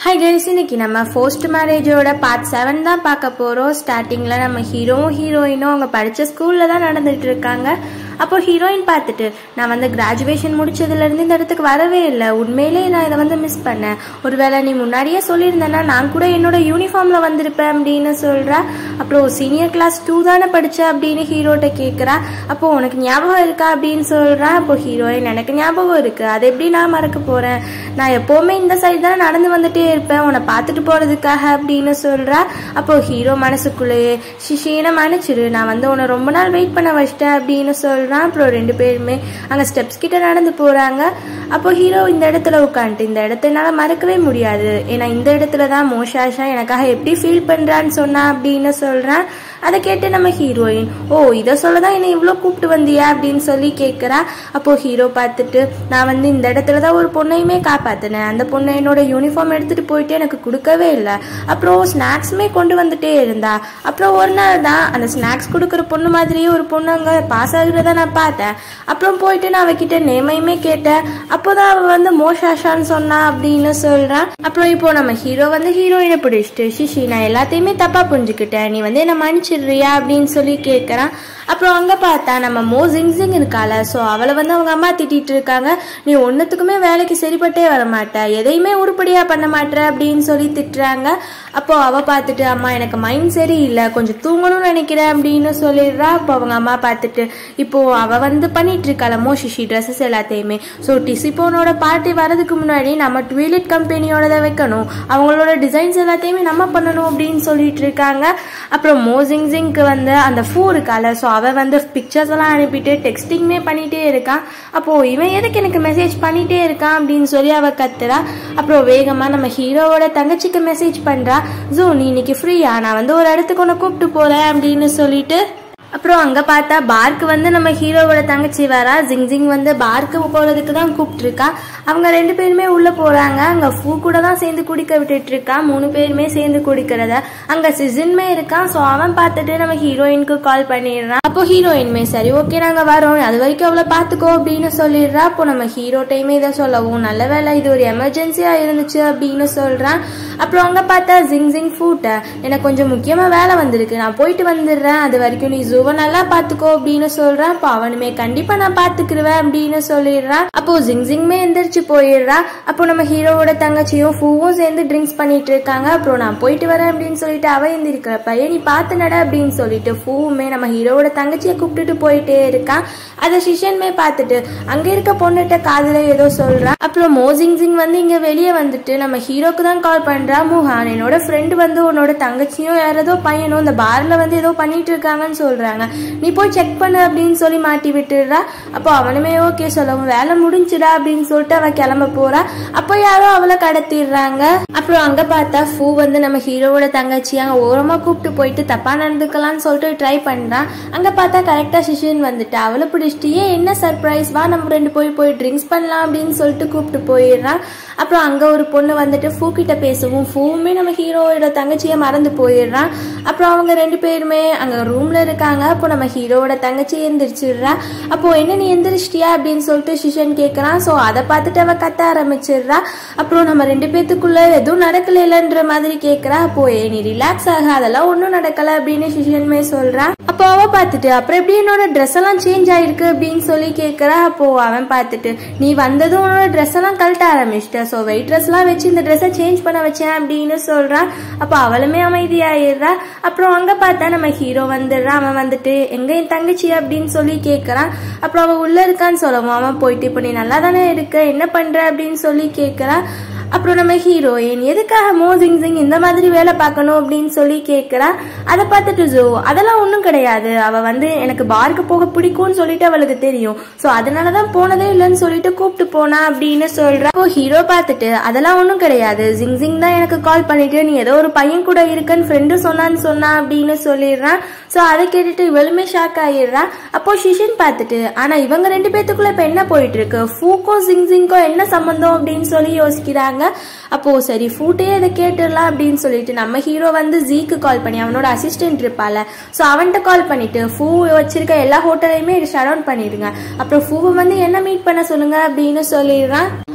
hi guys இன்னைக்கு நம்ம ஃபோஸ்ட் மேரேஜோட part seven தான் பார்க்க போகிறோம் ஸ்டார்டிங்கில் நம்ம ஹீரோவும் ஹீரோயினும் அவங்க படித்த ஸ்கூலில் தான் நடந்துட்டு இருக்காங்க அப்போ ஹீரோயின் பார்த்துட்டு நான் வந்து கிராஜுவேஷன் முடிச்சதுலேருந்து இந்த இடத்துக்கு வரவே இல்லை உண்மையிலேயே நான் இதை வந்து மிஸ் பண்ணேன் ஒருவேளை நீ முன்னாடியே சொல்லியிருந்தேன்னா நான் கூட என்னோட யூனிஃபார்மில் வந்திருப்பேன் அப்படின்னு சொல்கிறா அப்புறம் சீனியர் கிளாஸ் டூ தானே படிச்ச அப்படின்னு ஹீரோட்ட கேட்குறா அப்போ உனக்கு ஞாபகம் இருக்கா அப்படின்னு சொல்கிறா அப்போ ஹீரோயின் எனக்கு ஞாபகம் இருக்குது அதை எப்படி நான் மறக்க போகிறேன் நான் எப்போவுமே இந்த சைடு தான் நடந்து வந்துட்டே இருப்பேன் உன்னை பார்த்துட்டு போகிறதுக்காக அப்படின்னு சொல்கிறா அப்போ ஹீரோ மனசுக்குள்ளேயே சிஷியனை மன்னிச்சிரு நான் வந்து உன்னை ரொம்ப நாள் வெயிட் பண்ண வச்சிட்டேன் அப்படின்னு சொல்கிறான் அப்புறம் ரெண்டு பேருமே அங்கே ஸ்டெப்ஸ் கிட்ட நடந்து போகிறாங்க அப்போ ஹீரோ இந்த இடத்துல உட்காந்துட்டு இந்த இடத்த என்னால் மறக்கவே முடியாது ஏன்னா இந்த இடத்துல தான் மோஷாஷா எனக்காக எப்படி ஃபீல் பண்ணுறான்னு சொன்னா அப்படின்னு சொல்கிறான் அதை கேட்டு நம்ம ஹீரோயின் ஓ இதை சொல்ல தான் என்னை இவ்வளோ கூப்பிட்டு வந்தியா அப்படின்னு சொல்லி கேட்குறா அப்போ ஹீரோ பார்த்துட்டு நான் வந்து இந்த இடத்துல தான் ஒரு பொண்ணையுமே காப்பாற்றினேன் அந்த பொண்ணை என்னோட யூனிஃபார்ம் எடுத்துகிட்டு போயிட்டு எனக்கு கொடுக்கவே இல்லை அப்புறம் ஸ்நாக்ஸுமே கொண்டு வந்துட்டே இருந்தா அப்புறம் ஒரு நாள் தான் அந்த ஸ்நாக்ஸ் கொடுக்குற பொண்ணு மாதிரியே ஒரு பொண்ணு அங்கே பாஸ் ஆகுறத நான் பார்த்தேன் அப்புறம் போயிட்டு நான் அவகிட்ட நேமையுமே கேட்டேன் அப்போதான் அவ வந்து மோஷாஷான்னு சொன்னா அப்படின்னு சொல்றான் அப்புறம் இப்போ நம்ம ஹீரோ வந்து ஹீரோயினை பிடிச்சிட்டு சிஷி நான் எல்லாத்தையுமே தப்பா புரிஞ்சுக்கிட்டேன் நீ வந்து என்ன மன்னிச்சிடுறியா அப்படின்னு சொல்லி கேட்கறான் அப்புறம் அங்க பார்த்தா நம்ம மோ ஜிங் ஜிங் இருக்கால ஸோ அவளை வந்து அவங்க அம்மா திட்டிட்டு இருக்காங்க நீ ஒன்றுத்துக்குமே வேலைக்கு சரிப்பட்டே வர மாட்ட எதையுமே உருப்படியா பண்ண மாட்ட அப்படின்னு சொல்லி திட்டுறாங்க அப்போ அவ பார்த்துட்டு அம்மா எனக்கு மைண்ட் சரியில்லை கொஞ்சம் தூங்கணும்னு நினைக்கிறேன் அப்படின்னு சொல்லிடுறா அப்போ அவங்க அம்மா பார்த்துட்டு இப்போ அவ வந்து பண்ணிட்டு இருக்காள மோ ஷிஷி ட்ரெஸ்ஸஸ் எல்லாத்தையுமே ஸோ டிசிபோனோட பார்ட்டி வரதுக்கு முன்னாடி நம்ம ட்வீலிட் கம்பெனியோட வைக்கணும் அவங்களோட டிசைன்ஸ் எல்லாத்தையுமே நம்ம பண்ணணும் அப்படின்னு சொல்லிட்டு இருக்காங்க அப்புறம் மோ ஜிங் ஜிங்க்கு வந்து அந்த ஃபூ இருக்கால ஸோ அவ வந்து பிக்சர்ஸ் எல்லாம் அனுப்பிட்டு டெக்ஸ்டிங்மே பண்ணிட்டே இருக்கான் அப்போ இவன் எதுக்கு எனக்கு மெசேஜ் பண்ணிட்டே இருக்கான் அப்படின்னு சொல்லி அவ கத்துறா அப்புறம் வேகமா நம்ம ஹீரோவோட தங்கச்சிக்கு மெசேஜ் பண்றா ஜோ நீ இன்னைக்கு ஃப்ரீயா நான் வந்து ஒரு இடத்துக்கு உன்னை கூப்பிட்டு போறேன் அப்படின்னு சொல்லிட்டு அப்புறம் அங்க பார்த்தா பார்க்கு வந்து நம்ம ஹீரோவோட தங்கச்சி வரா ஜிங் ஜிங் வந்து பார்க்கு போறதுக்கு தான் கூப்பிட்டுருக்கா அவங்க ரெண்டு பேருமே உள்ள போறாங்க அங்க ஃபூ கூட தான் சேர்ந்து குடிக்க விட்டுட்டு இருக்கா மூணு பேருமே சேர்ந்து குடிக்கிறத அங்க சிசின்மே இருக்கான் ஸோ அவன் பார்த்துட்டு நம்ம ஹீரோயினுக்கு கால் பண்ணிடுறான் அப்போ ஹீரோயின்மே சரி ஓகே நாங்க வரோம் அது வரைக்கும் அவளை பார்த்துக்கோ அப்படின்னு சொல்லிடுறா அப்போ நம்ம ஹீரோ டைமே இதை சொல்லவும் நல்ல வேலை இது ஒரு எமர்ஜென்சியா இருந்துச்சு அப்படின்னு சொல்றான் அப்புறம் அங்க பார்த்தா ஜிங் ஜிங் ஃபூட்ட எனக்கு கொஞ்சம் முக்கியமா வேலை வந்திருக்கு நான் போயிட்டு வந்துடுறேன் அது வரைக்கும் நீ ஜூவை நல்லா பாத்துக்கோ அப்படின்னு சொல்றான் அப்போ அவனுமே கண்டிப்பா நான் பாத்துக்கிருவேன் அப்படின்னு சொல்லிடுறான் அப்போ ஜிங் ஜிங்மே எந்திரிச்சு போயிடுறா அப்போ நம்ம ஹீரோவோட தங்கச்சியும் ஃபூவும் சேர்ந்து ட்ரிங்க்ஸ் பண்ணிட்டு இருக்காங்க அப்புறம் நான் போயிட்டு வரேன் அப்படின்னு சொல்லிட்டு அவ எந்திரிக்கிறப்ப ஏ நீ பார்த்து நட அப்படின்னு சொல்லிட்டு ஃபூவுமே நம்ம ஹீரோவோட தங்கச்சியை கூப்பிட்டுட்டு போயிட்டே இருக்கான் அதை சிஷன்மே பார்த்துட்டு அங்க இருக்க பொண்ணுகிட்ட காதுல ஏதோ சொல்றான் அப்புறம் மோசிங் ஜிங் வந்து இங்க வெளியே வந்துட்டு நம்ம ஹீரோக்கு தான் கால் பண்றா முஹான் என்னோட ஃப்ரெண்டு வந்து உன்னோட தங்கச்சியும் யாரதோ பையனும் இந்த பார்ல வந்து ஏதோ பண்ணிட்டு இருக்காங்கன்னு சொல்றாங்க நீ போய் செக் பண்ணு அப்படின்னு சொல்லி மாட்டி விட்டுடுறா அப்போ அவனுமே ஓகே சொல்லவும் வேலை முடிஞ்சுடா அப்படின்னு சொல்லிட்டு அவ கிளம்ப போறா அப்போ யாரோ அவளை கடத்திடுறாங்க அப்புறம் அங்க பார்த்தா ஃபூ வந்து நம்ம ஹீரோவோட தங்கச்சி அங்க ஓரமா கூப்பிட்டு போயிட்டு தப்பா நடந்துக்கலாம்னு சொல்லிட்டு ட்ரை பண்றான் அங்க பார்த்தா கரெக்டா சிஷன் வந்துட்டு அவளை பிடிச்சிட்டு ஏன் என்ன சர்ப்ரைஸ் வா நம்ம ரெண்டு போய் போய் ட்ரிங்க்ஸ் பண்ணலாம் அப்படின்னு சொல்லிட்டு கூப்பிட்டு போயிடுறான் அப்புறம் அங்க ஒரு பொண்ணு வந்துட்டு ஃபூ கிட்ட பேசவும் ஃபூவுமே நம்ம ஹீரோவோட தங்கச்சியை மறந்து போயிடுறான் அப்புறம் அவங்க ரெண்டு பேருமே அங்க ரூம்ல இருக்காங்க அப்போ நம்ம ஹீரோவோட தங்கச்சி எந்திரிச்சிடுறா அப்போ என்ன நீ எந்திரிச்சிட்டியா அப்படின்னு சொல்லிட்டு சிஷன் கேட்கறான் ஸோ அதை பார்த்துட்டு அவ கத்த ஆரம்பிச்சிடுறா அப்புறம் நம்ம ரெண்டு பேத்துக்குள்ள எதுவும் நடக்கலைன்ற மாதிரி கேட்கறா அப்போ ஏ நீ ரிலாக்ஸ் ஆக அதெல்லாம் ஒன்றும் நடக்கல அப்படின்னு சிஷன்மே சொல்றா அப்போ அவ பார்த்துட்டு அப்புறம் எப்படி என்னோட ட்ரெஸ் எல்லாம் சேஞ்ச் ஆயிருக்கு அப்படின்னு சொல்லி கேட்கறா அப்போ அவன் பார்த்துட்டு நீ வந்ததும் உன்னோட ட்ரெஸ் எல்லாம் கழட்ட ஆரம்பிச்சிட்ட ஸோ வெயிட் ட்ரெஸ்லாம் வச்சு இந்த ட்ரெஸ்ஸை சேஞ்ச் பண்ண வச்சேன் அப்படின்னு சொல்றான் அப்போ அவளுமே அமைதியாயிடுறா அப்புறம் அங்க பார்த்தா நம்ம ஹீரோ வந்துடுறான் அவன் வந்துட்டு எங்க என் தங்கச்சி அப்படின்னு சொல்லி கேட்கறான் அப்புறம் அவன் உள்ள இருக்கான்னு சொல்லவும் அவன் போயிட்டு இப்போ நீ நல்லா தானே இருக்க என்ன பண்ற அப்படின்னு சொல்லி கேட்கறான் அப்புறம் நம்ம ஹீரோயின் எதுக்காக மோ ஜிங் ஜிங் இந்த மாதிரி வேலை பார்க்கணும் அப்படின்னு சொல்லி கேட்கறா அதை பார்த்துட்டு ஜோ அதெல்லாம் ஒன்றும் கிடையாது அவ வந்து எனக்கு பார்க்கு போக பிடிக்கும்னு சொல்லிட்டு அவளுக்கு தெரியும் ஸோ அதனால தான் போனதே இல்லைன்னு சொல்லிட்டு கூப்பிட்டு போனா அப்படின்னு சொல்றா அப்போ ஹீரோ பார்த்துட்டு அதெல்லாம் ஒன்றும் கிடையாது ஜிங் ஜிங் தான் எனக்கு கால் பண்ணிட்டு நீ ஏதோ ஒரு பையன் கூட இருக்கன்னு ஃப்ரெண்டு சொன்னான்னு சொன்னா அப்படின்னு சொல்லிடுறான் ஸோ அதை கேட்டுட்டு இவளுமே ஷாக் ஆயிடுறா அப்போ ஷிஷின் பார்த்துட்டு ஆனா இவங்க ரெண்டு பேத்துக்குள்ள இப்போ என்ன போயிட்டு இருக்கு ஃபூக்கும் ஜிங் ஜிங்க்கும் என்ன சம்பந்தம் அப்படின்னு சொல்லி யோசிக்கிறாங்க அப்போ சரி ஃபூட்டே இதை கேட்டுடலாம் அப்படின்னு சொல்லிட்டு நம்ம ஹீரோ வந்து ஜீக்கு கால் பண்ணி அவனோட அசிஸ்டன்ட் இருப்பால ஸோ அவன்கிட்ட கால் பண்ணிட்டு ஃபூ வச்சிருக்க எல்லா ஹோட்டலையுமே ஷட் டவுன் பண்ணிடுங்க அப்புறம் ஃபூவை வந்து என்ன மீட் பண்ண சொல்லுங்க அப்படின்னு சொல்லிடுறான்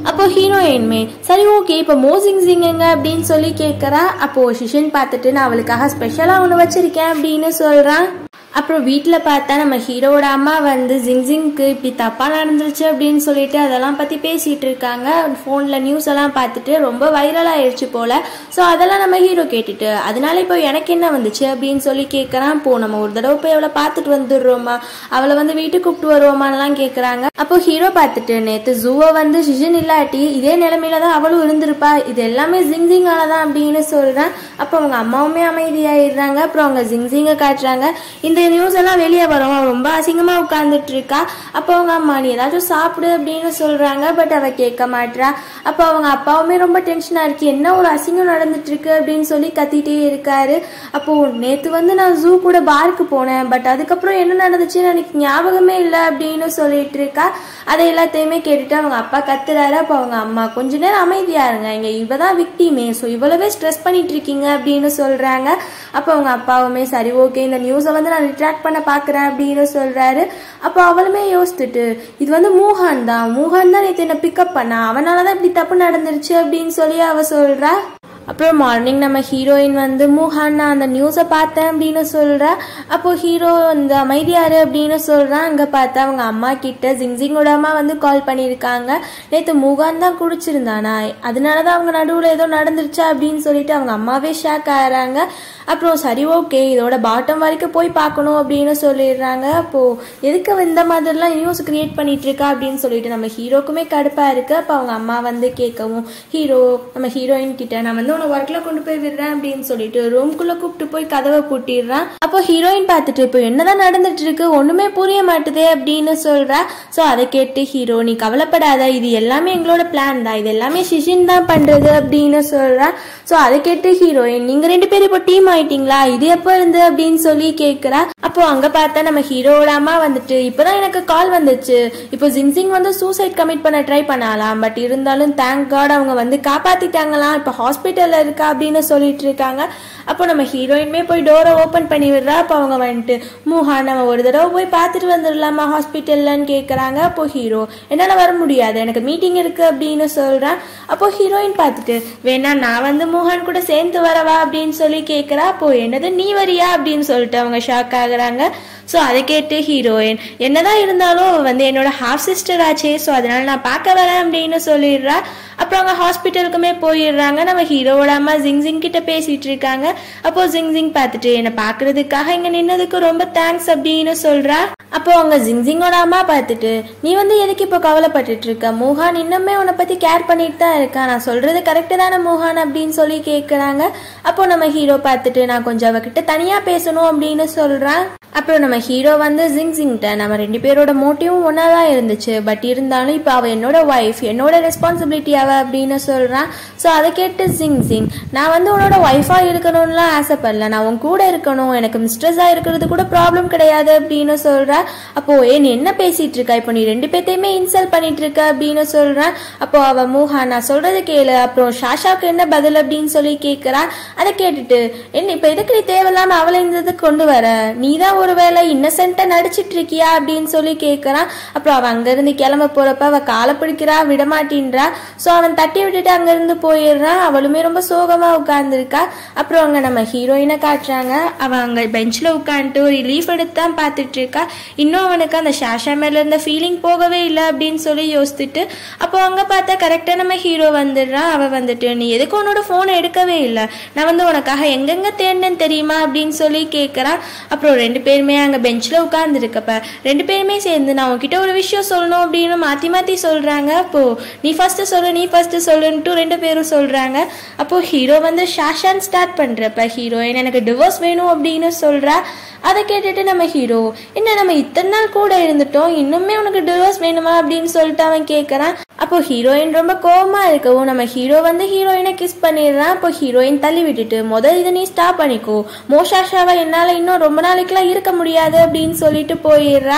அப்போ ஹீரோயின்மே சரி ஓகே இப்போ மோசிங் சிங் எங்க அப்படின்னு சொல்லி கேட்குறா அப்போ ஷிஷன் பார்த்துட்டு நான் அவளுக்காக ஸ்பெஷலாக ஒன்று வச்சிருக்கேன் அப்படின்னு சொல்கிறான் அப்புறம் வீட்டில் பார்த்தா நம்ம ஹீரோவோட அம்மா வந்து ஜிங்ஜிங்க்கு இப்படி தப்பாக நடந்துருச்சு அப்படின்னு சொல்லிட்டு அதெல்லாம் பற்றி பேசிகிட்டு இருக்காங்க ஃபோனில் நியூஸ் எல்லாம் பார்த்துட்டு ரொம்ப வைரல் ஆயிடுச்சு போல் ஸோ அதெல்லாம் நம்ம ஹீரோ கேட்டுட்டு அதனால இப்போ எனக்கு என்ன வந்துச்சு அப்படின்னு சொல்லி கேட்குறான் போ நம்ம ஒரு தடவை போய் அவளை பார்த்துட்டு வந்துடுறோமா அவளை வந்து வீட்டுக்கு கூப்பிட்டு வருவோமான்லாம் கேட்குறாங்க அப்போ ஹீரோ பார்த்துட்டு நேற்று ஜூவை வந்து சிஜன் இல்லாட்டி இதே நிலைமையில தான் அவளும் இருந்திருப்பா இது எல்லாமே ஜிங்ஜிங்கால தான் அப்படின்னு சொல்கிறேன் அப்போ அவங்க அம்மாவுமே அமைதியாயிடுறாங்க அப்புறம் அவங்க ஜிங்ஜிங்கை காட்டுறாங்க இந்த நியூஸ் எல்லாம் வெளியே வரும் அவ ரொம்ப அசிங்கமா உட்காந்துட்டு இருக்கா அப்போ அவங்க அம்மா நீ ஏதாச்சும் சாப்பிடு அப்படின்னு சொல்றாங்க பட் அவ கேட்க மாட்றா அப்போ அவங்க அப்பாவுமே ரொம்ப டென்ஷனா இருக்கு என்ன ஒரு அசிங்கம் நடந்துட்டு இருக்கு அப்படின்னு சொல்லி கத்திட்டே இருக்காரு அப்போ நேத்து வந்து நான் ஜூ கூட பார்க்கு போனேன் பட் அதுக்கப்புறம் என்ன நடந்துச்சுன்னு எனக்கு ஞாபகமே இல்லை அப்படின்னு சொல்லிட்டு இருக்கா அதை எல்லாத்தையுமே கேட்டுட்டு அவங்க அப்பா கத்துறாரு அப்போ அவங்க அம்மா கொஞ்ச நேரம் அமைதியா இருங்க இங்க இவ தான் விக்டிமே ஸோ இவ்வளவே ஸ்ட்ரெஸ் பண்ணிட்டு இருக்கீங்க அப்படின்னு சொல்றாங்க அப்போ அவங்க அப்பாவுமே சரி ஓகே இந்த நியூஸை வந்து நான் ரிட்ராக்ட் பண்ண பார்க்குறேன் அப்படின்னு சொல்றாரு அப்போ அவளுமே யோசிச்சுட்டு இது வந்து மூஹான் தான் மூஹான் தான் நேற்று என்ன பிக்கப் பண்ணா அவனால தான் இப்படி தப்பு நடந்துருச்சு அப்படின்னு சொல்லி அவ சொல்றா அப்புறம் மார்னிங் நம்ம ஹீரோயின் வந்து மூஹான் நான் அந்த நியூஸை பார்த்தேன் அப்படின்னு சொல்கிறா அப்போ ஹீரோ இந்த அமைதியாரு அப்படின்னு சொல்கிறான் அங்கே பார்த்தா அவங்க அம்மா கிட்ட ஜிங்ஜிங்கோட அம்மா வந்து கால் பண்ணியிருக்காங்க நேற்று மூகான் தான் குடிச்சிருந்தானா அதனால தான் அவங்க நடுவில் ஏதோ நடந்துருச்சா அப்படின்னு சொல்லிட்டு அவங்க அம்மாவே ஷாக் ஆகிறாங்க அப்புறம் சரி ஓகே இதோட பாட்டம் வரைக்கும் போய் பார்க்கணும் அப்படின்னு சொல்லிடுறாங்க அப்போது எதுக்கு அவ இந்த மாதிரிலாம் நியூஸ் கிரியேட் பண்ணிட்டு இருக்கா அப்படின்னு சொல்லிட்டு நம்ம ஹீரோக்குமே கடுப்பாக இருக்கு அப்போ அவங்க அம்மா வந்து கேட்கவும் ஹீரோ நம்ம ஹீரோயின் கிட்ட நான் வந்து உன்னை ஒர்க்கில் கொண்டு போய் விடுறேன் அப்படின்னு சொல்லிட்டு ரூம்குள்ளே கூப்பிட்டு போய் கதவை பூட்டிடுறான் அப்போ ஹீரோயின் பார்த்துட்டு இப்போ என்னதான் நடந்துட்டு இருக்கு ஒன்றுமே புரிய மாட்டுதே அப்படின்னு சொல்கிறா ஸோ அதை கேட்டு ஹீரோ நீ கவலைப்படாத இது எல்லாமே எங்களோட பிளான் தான் இது எல்லாமே சிஷின் தான் பண்ணுறது அப்படின்னு சொல்கிறா ஸோ அதை கேட்டு ஹீரோயின் நீங்கள் ரெண்டு பேரும் இப்போ டீம் ஆயிட்டீங்களா இது எப்போ இருந்து அப்படின்னு சொல்லி கேட்குறா அப்போ அங்கே பார்த்தா நம்ம ஹீரோவோட அம்மா வந்துட்டு இப்போதான் எனக்கு கால் வந்துச்சு இப்போ ஜின்சிங் வந்து சூசைட் கமிட் பண்ண ட்ரை பண்ணலாம் பட் இருந்தாலும் தேங்க் காட் அவங்க வந்து காப்பாத்திட்டாங்களாம் இப்போ ஹாஸ்பிட்டல்ல இருக்கா அப்படின்னு சொல்லிட்டு இருக்காங்க அப்போ நம்ம ஹீரோயினுமே போய் டோரை ஓப்பன் பண்ணி விடுறா அப்போ அவங்க வந்துட்டு மூஹா நம்ம ஒரு தடவை போய் பார்த்துட்டு வந்துடலாமா ஹாஸ்பிட்டல்லன்னு கேட்குறாங்க அப்போ ஹீரோ என்னால் வர முடியாது எனக்கு மீட்டிங் இருக்கு அப்படின்னு சொல்கிறான் அப்போ ஹீரோயின் பார்த்துட்டு வேணா நான் வந்து மூஹான் கூட சேர்ந்து வரவா அப்படின்னு சொல்லி கேட்குறா அப்போ என்னது நீ வரியா அப்படின்னு சொல்லிட்டு அவங்க ஷாக் ஆகுறாங்க ஸோ அதை கேட்டு ஹீரோயின் என்னதான் இருந்தாலும் அவ வந்து என்னோட ஹாஃப் சிஸ்டர் ஆச்சே ஸோ அதனால நான் பார்க்க வரேன் அப்படின்னு சொல்லிடுறா அப்புறம் அவங்க ஹாஸ்பிட்டலுக்குமே போயிடுறாங்க நம்ம ஹீரோவோட அம்மா ஜிங் ஜிங் கிட்ட பேசிட்டு இருக்காங்க அப்போ ஜிங் ஜிங் பார்த்துட்டு என்னை பார்க்கறதுக்காக இங்க நின்னதுக்கு ரொம்ப தேங்க்ஸ் அப்படின்னு சொல்றா அப்போ அவங்க ஜிங் ஜிங்கோட அம்மா பார்த்துட்டு நீ வந்து எதுக்கு இப்போ கவலைப்பட்டுட்டு இருக்க மோகான் இன்னுமே உன்னை பத்தி கேர் பண்ணிட்டு தான் இருக்கா நான் சொல்றது கரெக்டு தானே மோகான் அப்படின்னு சொல்லி கேட்குறாங்க அப்போ நம்ம ஹீரோ பார்த்துட்டு நான் கொஞ்சம் அவகிட்ட தனியா பேசணும் அப்படின்னு சொல்றான் அப்புறம் நம்ம ஹீரோ வந்து ஜிங் ஜிங்கிட்ட நம்ம ரெண்டு பேரோட மோட்டிவும் ஒன்றா தான் இருந்துச்சு பட் இருந்தாலும் இப்போ அவள் என்னோட ஒய்ஃப் என்னோட ரெஸ்பான்சிபிலிட்டி அவ அப்படின்னு சொல்கிறான் ஸோ அதை கேட்டு ஜிங் ஜிங் நான் வந்து உன்னோட ஒய்ஃபாக இருக்கணும்லாம் ஆசைப்படல நான் உன் கூட இருக்கணும் எனக்கு மிஸ்ட்ரெஸ்ஸாக இருக்கிறது கூட ப்ராப்ளம் கிடையாது அப்படின்னு சொல்கிறா அப்போ ஏ நீ என்ன பேசிட்டு இருக்கா இப்போ நீ ரெண்டு பேர்த்தையுமே இன்சல்ட் பண்ணிட்டு இருக்க அப்படின்னு சொல்கிறேன் அப்போ அவ மூஹா நான் சொல்றது கேளு அப்புறம் ஷாஷாவுக்கு என்ன பதில் அப்படின்னு சொல்லி கேட்குறா அதை கேட்டுட்டு என்ன இப்போ எதுக்கு நீ தேவையில்லாம அவளை இந்த இதுக்கு கொண்டு வர நீ தான் ஒருவேளை இன்னசென்ட்டா நடிச்சிட்டு இருக்கியா அப்படின்னு சொல்லி கேட்கறான் அப்புறம் அவன் அங்கிருந்து கிளம்ப போறப்ப அவ காலை பிடிக்கிறா விடமாட்டின்றா ஸோ அவன் தட்டி விட்டுட்டு அங்கிருந்து போயிடுறான் அவளுமே ரொம்ப சோகமா உட்கார்ந்துருக்கா அப்புறம் அங்க நம்ம ஹீரோயினை காட்டுறாங்க அவன் அங்க பெஞ்சில் உட்காந்துட்டு ஒரு லீஃப் எடுத்து தான் பார்த்துட்டு இருக்கா இன்னும் அவனுக்கு அந்த ஷாஷா மேல இருந்த ஃபீலிங் போகவே இல்லை அப்படின்னு சொல்லி யோசிச்சுட்டு அப்போ அங்க பார்த்தா கரெக்டா நம்ம ஹீரோ வந்துடுறான் அவ வந்துட்டு நீ எதுக்கு உன்னோட ஃபோனை எடுக்கவே இல்லை நான் வந்து உனக்காக எங்கெங்க தேடினேன்னு தெரியுமா அப்படின்னு சொல்லி கேட்குறான் அப்புறம் ரெண்டு பேருமே அங்கே பெஞ்சில் உட்காந்துருக்கப்ப ரெண்டு பேருமே சேர்ந்து நான் உன்கிட்ட ஒரு விஷயம் சொல்லணும் அப்படின்னு மாற்றி மாற்றி சொல்கிறாங்க அப்போ நீ ஃபஸ்ட்டு சொல்லு நீ ஃபஸ்ட்டு சொல்லுன்ட்டு ரெண்டு பேரும் சொல்கிறாங்க அப்போ ஹீரோ வந்து ஷாஷான் ஸ்டார்ட் பண்ணுறப்ப ஹீரோயின் எனக்கு டிவோர்ஸ் வேணும் அப்படின்னு சொல்கிறா அதை கேட்டுட்டு நம்ம ஹீரோ என்ன நம்ம இத்தனை நாள் கூட இருந்துட்டோம் இன்னுமே உனக்கு டிவோர்ஸ் வேணுமா அப்படின்னு சொல்லிட்டு அவன் கேட்குறான் அப்போ ஹீரோயின் ரொம்ப கோவமா இருக்கவும் நம்ம ஹீரோ வந்து ஹீரோயினை கிஸ் பண்ணிடுறான் அப்போ ஹீரோயின் தள்ளி விட்டுட்டு முதல் இதை நீ ஸ்டாப் பண்ணிக்கோ மோஷாஷாவை என்னால இன்னும் ரொம்ப நாளைக்குலாம் இருக்க முடியாது அப்படின்னு சொல்லிட்டு போயிடுறா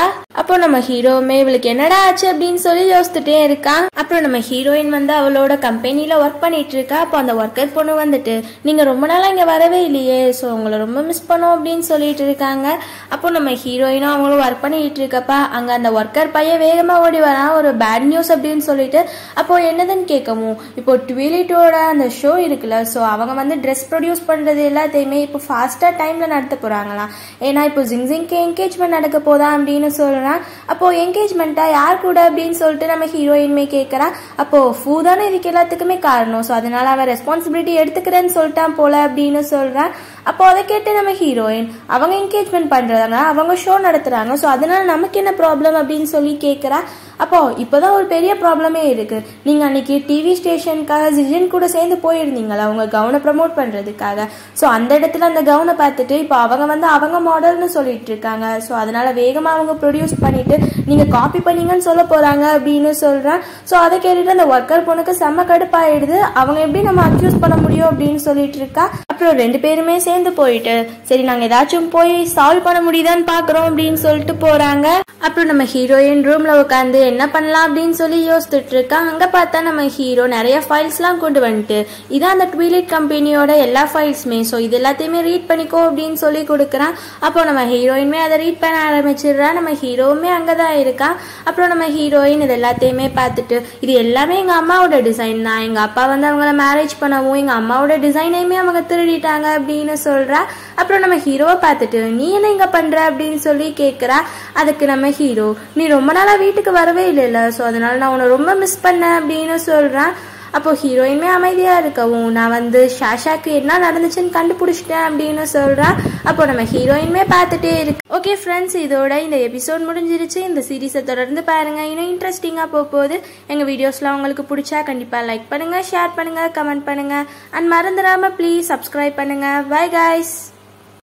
அப்போ நம்ம ஹீரோவுமே இவளுக்கு என்னடா ஆச்சு அப்படின்னு சொல்லி யோசிச்சுட்டே இருக்கான் அப்புறம் நம்ம ஹீரோயின் வந்து அவளோட கம்பெனில ஒர்க் பண்ணிட்டு இருக்கா அப்போ அந்த ஒர்க்கர் பொண்ணு வந்துட்டு நீங்க ரொம்ப நாளா இங்க வரவே இல்லையே ஸோ உங்களை ரொம்ப மிஸ் பண்ணோம் அப்படின்னு சொல்லிட்டு இருக்காங்க அப்போ நம்ம ஹீரோயினும் அவங்களும் ஒர்க் பண்ணிட்டு இருக்கப்பா அங்க அந்த ஒர்க்கர் பையன் வேகமா ஓடி வரான் ஒரு பேட் நியூஸ் அப்படின்னு சொல்லிட்டு அப்போ என்னதுன்னு கேட்கவும் இப்போ ட்வீலிட்டோட அந்த ஷோ இருக்குல்ல ஸோ அவங்க வந்து ட்ரெஸ் ப்ரொடியூஸ் பண்றது எல்லாத்தையுமே இப்போ ஃபாஸ்டா டைம்ல நடத்த போறாங்களாம் ஏன்னா இப்போ ஜிங்ஜிங்க்கு என்கேஜ்மெண்ட் நடக்க போதா அப்படின்னு சொல்றான் அப்போ என்கேஜ்மெண்ட்டா யார் கூட அப்படின்னு சொல்லிட்டு நம்ம ஹீரோயின்மே கேட்கறா அப்போ ஃபூ தானே இதுக்கு எல்லாத்துக்குமே காரணம் ஸோ அதனால அவன் ரெஸ்பான்சிபிலிட்டி எடுத்துக்கிறேன்னு சொல்லிட்டான் போல அப்படின்னு சொல்றான் அப்போ அதை கேட்டு நம்ம ஹீரோயின் அவங்க என்கேஜ்மெண்ட் பண்றாங்க அவங்க ஷோ நடத்துறாங்க ஸோ அதனால நமக்கு என்ன ப்ராப்ளம் அப்படின்னு சொல்லி கேட்கறா அப்போ இப்போதான் ஒரு பெரிய ப்ராப்ளமே இருக்கு நீங்க அன்னைக்கு டிவி ஸ்டேஷனுக்காக ஜிஜன் கூட சேர்ந்து போயிருந்தீங்களா அவங்க கவுனை ப்ரமோட் பண்றதுக்காக ஸோ அந்த இடத்துல அந்த கவுனை பார்த்துட்டு இப்போ அவங்க வந்து அவங்க மாடல்னு சொல்லிட்டு இருக்காங்க ஸோ அதனால வேகமா அவங்க ப்ரொடியூஸ் பண்ணிட்டு நீங்க காப்பி பண்ணீங்கன்னு சொல்ல போறாங்க அப்படின்னு சொல்றேன் ஸோ அதை கேட்டுட்டு அந்த ஒர்க்கர் பொண்ணுக்கு செம்ம கடுப்பாயிடுது அவங்க எப்படி நம்ம அக்யூஸ் பண்ண முடியும் அப்படின்னு சொல்லிட்டு இருக்கா அப்புறம் ரெண்டு பேருமே சேர்ந்து போயிட்டு சரி நாங்க ஏதாச்சும் போய் சால்வ் பண்ண முடியுதான்னு பாக்குறோம் அப்படின்னு சொல்லிட்டு போறாங்க அப்புறம் நம்ம ஹீரோயின் ரூம்ல உட்காந்து என்ன பண்ணலாம் அப்படின்னு சொல்லி யோசிச்சுட்டு இருக்கா அங்க பார்த்தா நம்ம ஹீரோ நிறைய ஃபைல்ஸ்லாம் கொண்டு வந்துட்டு இதான் அந்த ட்வீலிட் கம்பெனியோட எல்லா ஃபைல்ஸுமே ஸோ இது எல்லாத்தையுமே ரீட் பண்ணிக்கோ அப்படின்னு சொல்லி கொடுக்குறான் அப்போ நம்ம ஹீரோயின்மே அதை ரீட் பண்ண ஆரம்பிச்சிடுறா நம்ம ஹீரோவுமே அங்கதான் இருக்கான் அப்புறம் நம்ம ஹீரோயின் இது எல்லாத்தையுமே பார்த்துட்டு இது எல்லாமே எங்க அம்மாவோட டிசைன் தான் எங்க அப்பா வந்து அவங்கள மேரேஜ் பண்ணவும் எங்க அம்மாவோட டிசைனையுமே அவங்க திருடிட்டாங்க அப்படின்னு சொல்றா அப்புறம் நம்ம ஹீரோவை பார்த்துட்டு நீ என்ன இங்க பண்ற அப்படின்னு சொல்லி கேக்குறா அதுக்கு நம்ம ஹீரோ நீ ரொம்ப நாளா வீட்டுக்கு வரவே இல்லைல்ல ஸோ அதனால நான் உன்னை ரொம்ப மிஸ் பண்ணேன் அப்படின்னு சொல்றான் அப்போ ஹீரோயினுமே அமைதியா இருக்கவும் நான் வந்து ஷாஷாக்கு என்ன நடந்துச்சுன்னு கண்டுபிடிச்சிட்டேன் அப்படின்னு சொல்றான் அப்போ நம்ம ஹீரோயினுமே பார்த்துட்டே இருக்கு ஓகே ஃப்ரெண்ட்ஸ் இதோட இந்த எபிசோட் முடிஞ்சிருச்சு இந்த சீரீஸை தொடர்ந்து பாருங்க இன்னும் இன்ட்ரெஸ்டிங்காக போக போகுது எங்கள் வீடியோஸ்லாம் உங்களுக்கு பிடிச்சா கண்டிப்பாக லைக் பண்ணுங்க ஷேர் பண்ணுங்க கமெண்ட் பண்ணுங்க அண்ட் மறந்துடாம ப்ளீஸ் சப்ஸ்கிரைப் பண்ணுங்க பை guys